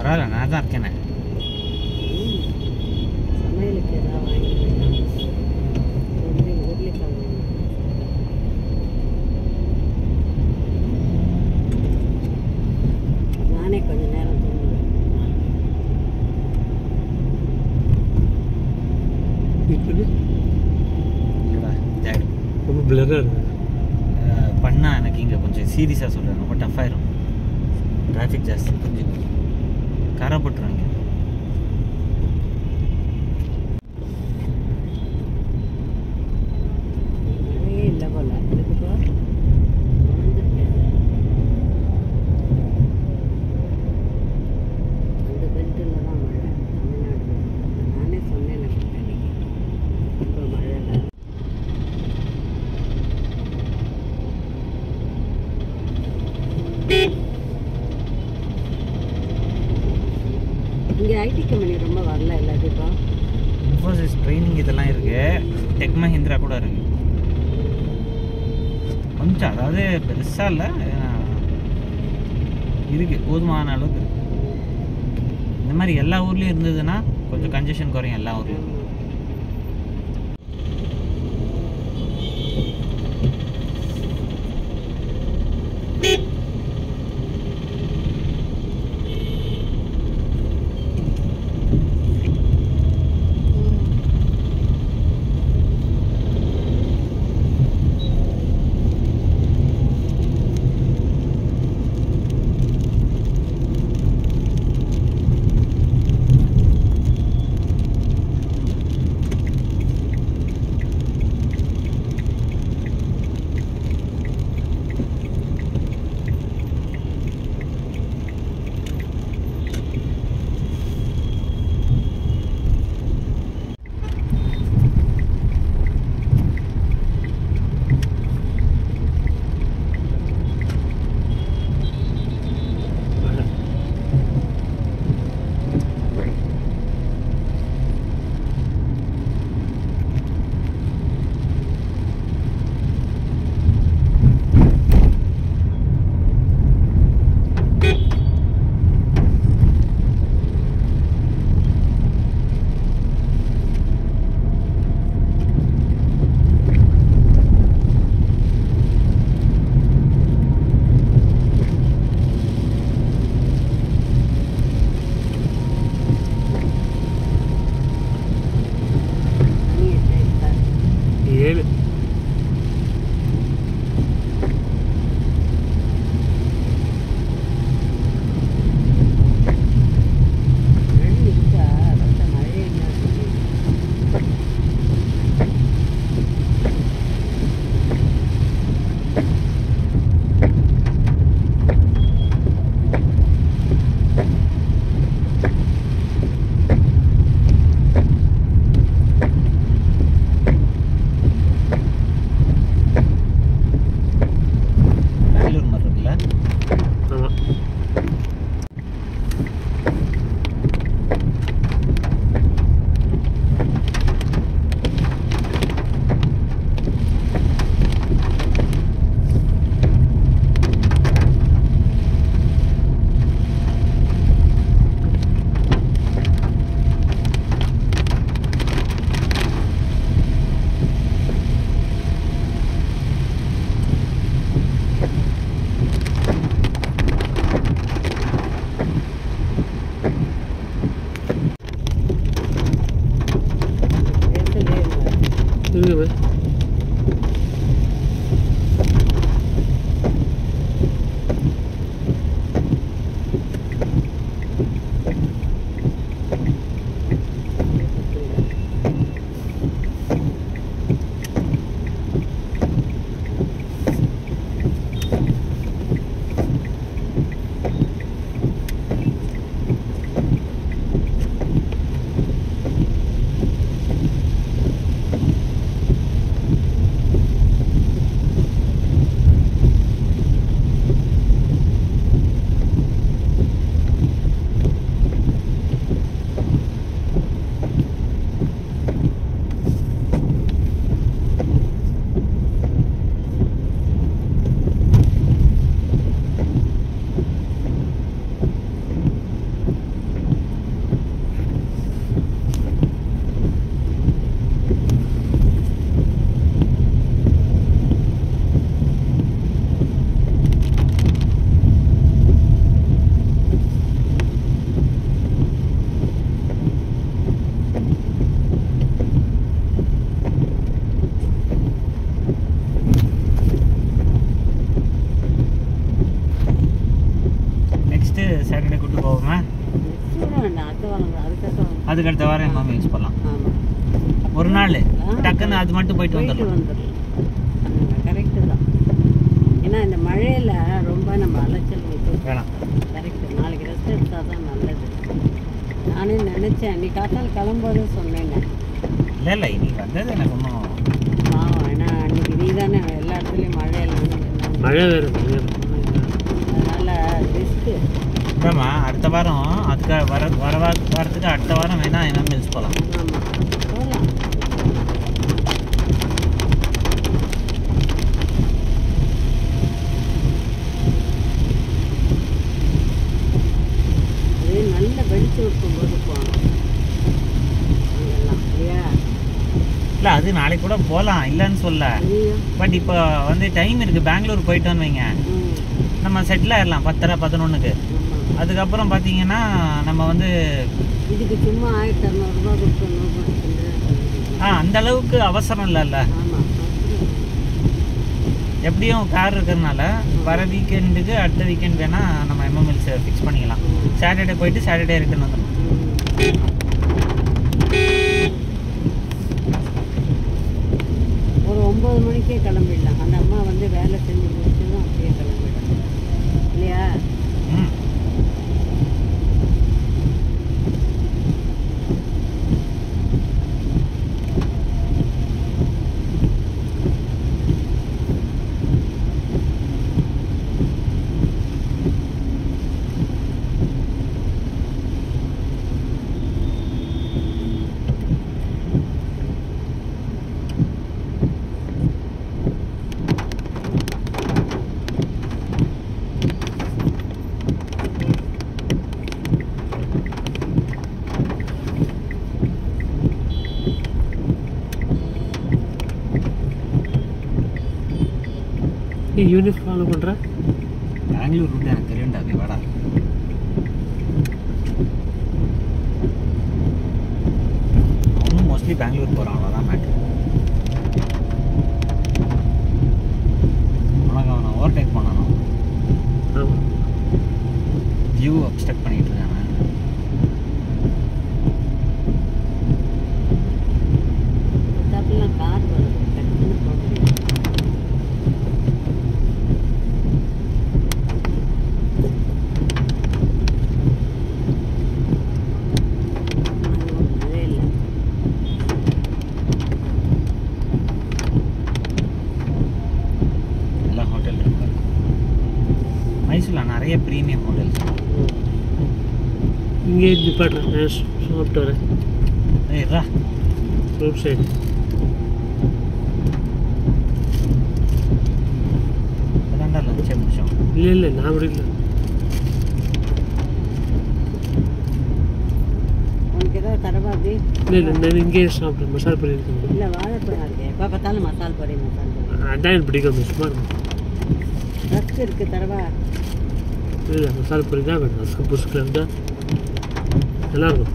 பரவாயில்ல நான் தான் இருக்கேனே ம். சமையலுக்கு ஏதாவது வாங்கி உருளை உருளைக்கிழங்கு நானே கொஞ்ச நேரம் தூங்குவேன் இப்படி இங்கடா ஜாக் ரொம்ப பிளராக இருக்கு பண்ணால் எனக்கு இங்கே கொஞ்சம் சீரியஸாக சொல்கிறேன் ரொம்ப டஃப் ஆயிரும் டிராஃபிக் ஜாஸ்தி கொஞ்சம் கரை போட்டுருவாங்க மழையே இல்லை போல இருக்குப்பா வந்துருக்கேன் அந்த பெல்ட்டில் தான் மழை தமிழ்நாடு belt. நானே சொன்னேன் எனக்கு அன்னைக்கு இப்போ மழை இல்லை இங்கே ஐடி கம்பெனி ரொம்ப வரல இல்லை தீபா இன்ஃபோசிஸ் ட்ரைனிங் இதெல்லாம் இருக்கு டெக் மஹிந்திரா கூட இருக்கு கொஞ்சம் அதாவது பெருசாக இல்லை இருக்கு போதுமான அளவுக்கு இருக்கு இந்த மாதிரி எல்லா ஊர்லேயும் இருந்ததுன்னா கொஞ்சம் கன்ஜெஷன் குறையும் எல்லா ஊர்லேயும் சாட்டர்டே கூட்டு போவோமா நெக்ஸ்ட் வாரம் வேண்டாம் அடுத்த வாரம் அதுக்கடுத்த வாரம் அதுக்கு அடுத்த வாரம் எங்கள் யூஸ் பண்ணலாம் ஆமாம் ஒரு நாள் ஆ, டக்குன்னு அது மட்டும் போயிட்டு போயிட்டு வந்துடலாம் வந்துடலாம் கரெக்டு தான் ஏன்னா இந்த மழையில் ரொம்ப நம்ம அலைச்சல் விட்டு வேணாம் கரெக்டு நாளைக்கு ரெஸ்ட் எடுத்தால் தான் நல்லது நானே நினச்சேன் நீ காத்தால் கிளம்போது சொன்னேங்க இல்லை இல்லை இன்னைக்கு வந்தது எனக்கு ஒன்றும் பாவம் ஏன்னா அன்றைக்கி நீ தானே எல்லா இடத்துலையும் மழையெல்லாம் நின்னு. மழை வேறு மழை அதனால் ரிஸ்க்கு இல்லைம்மா அடுத்த வாரம் அதுக்கு வர வர வா- வாரத்துக்கு அடுத்த வாரம் வேணா என்ன மில்ஸ் போகலாம் ஆமாம் போகலாம் அது நல்ல வெளிச்சம் இருக்கும்போது போகணும் அங்கெல்லாம் இல்லையா இல்லை அது நாளைக்கு கூட போகலாம் இல்லைன்னு சொல்ல ஐயோ பட் இப்போ வந்து டைம் இருக்குது பெங்களூர் போயிட்டோன்னு வைங்க ம் நம்ம செட்டில் ஆயிடலாம் பத்தரை பதினொன்றுக்கு ஆமாம் அதுக்கப்புறம் பார்த்தீங்கன்னா நம்ம வந்து இதுக்கு சும்மா ஆயிரத்தி அறநூறுபா கொடுத்து நூறு கொடுத்து ஆ அந்த அளவுக்கு அவசரம் இல்லைல்ல ஆமாம் எப்படியும் கார் இருக்கிறதுனால வர வீக்கெண்டுக்கு அடுத்த வீக்கெண்ட் வேணால் நம்ம எம்எம்எல்ஸ் ஃபிக்ஸ் பண்ணிக்கலாம் சாட்டர்டே போயிட்டு சாட்டர்டே ரிட்டர்ன் வந்துடணும் ஒரு ஒம்பது மணிக்கே கிளம்பிடலாம் அந்த அம்மா வந்து வேலை செஞ்சு முடிச்சதும் அப்படியே கிளம்பிடலாம் இல்லையா ம் நீ யூனிஃபார்ம் ஃபாலோ பண்ணுற பெங்களூர் ரூட் எனக்கு தெரியும்டா அது வாடா அவனும் மோஸ்ட்லி பெங்களூர் போகிறான் அவ்வளோதான் மேட்ரு உனக்கு அவனை ஓவர்டேக் பண்ணணும் ஆமாம் வியூ அப்ஸ்ட்ரக்ட் பண்ணிட்டு இருக்காங்க தப்புலாம் கார் வருது டக்குன்னு போட்டு அது ஒரு மழை இல்லை எல்லா ஹோட்டல் இருக்கு மைசூரில் நிறைய ப்ரீமியம் ஹோட்டல்ஸ் இங்கே நிப்பாட்டுறேன் நான் சாப்பிட்டு வரேன் ஏய் ரா ரோட் சைடு இப்போதான்டா லஞ்சே முடிச்சோம் இல்லை இல்லை நான் முடியல உனக்கு ஏதாவது தரவா அப்படி இல்லை இல்லை நான் இங்கேயே சாப்பிட்றேன் மசாலா பொரி இருக்கு இல்லை வாழைப்பழம் இருக்கு எப்போ பார்த்தாலும் மசால் பொரி மசால் பொரி அதான் எனக்கு பிடிக்கும் சும்மா இருக்கும் ரஸ்க் இருக்கு தரவா இல்லை மசாலா பொரி தான் வேணும் அதுக்கு புதுசுக்கு இருந்தால் நல்லாயிருக்கும்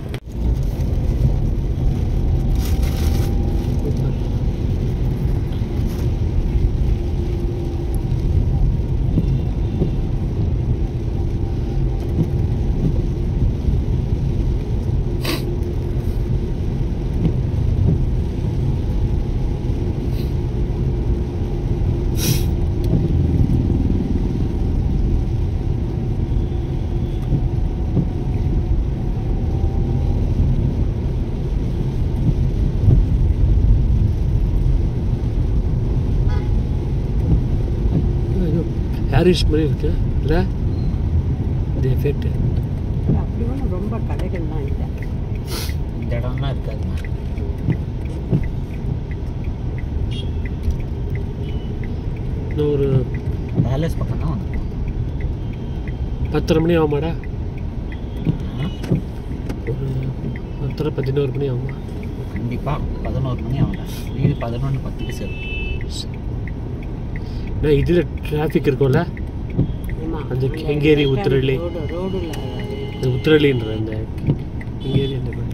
ஏதோ ஹாரிஸ் மாதிரி இருக்கு இல்லை இந்த எஃபெக்ட் அப்படி ஒன்றும் ரொம்ப கடைகள்லாம் இல்லை இந்த இடம்லாம் இருக்காதுமா இன்னும் ஒரு பேலஸ் பக்கம் தான் வந்துருக்கோம் பத்தரை மணி ஆகுமாடா ஆ, ஒரு பத்தரை பதினோரு மணி ஆகுமா கண்டிப்பாக பதினோரு மணி ஆகும்டா வீடு பதினொன்று பத்துக்கு சேரும் நான் இதில் டிராஃபிக் இருக்கும்ல ஆமா அந்த கெங்கேரி உத்திரள்ளி. ரோடு ரோடுல இந்த உத்திரளின்ற அந்த கெங்கேரி அந்த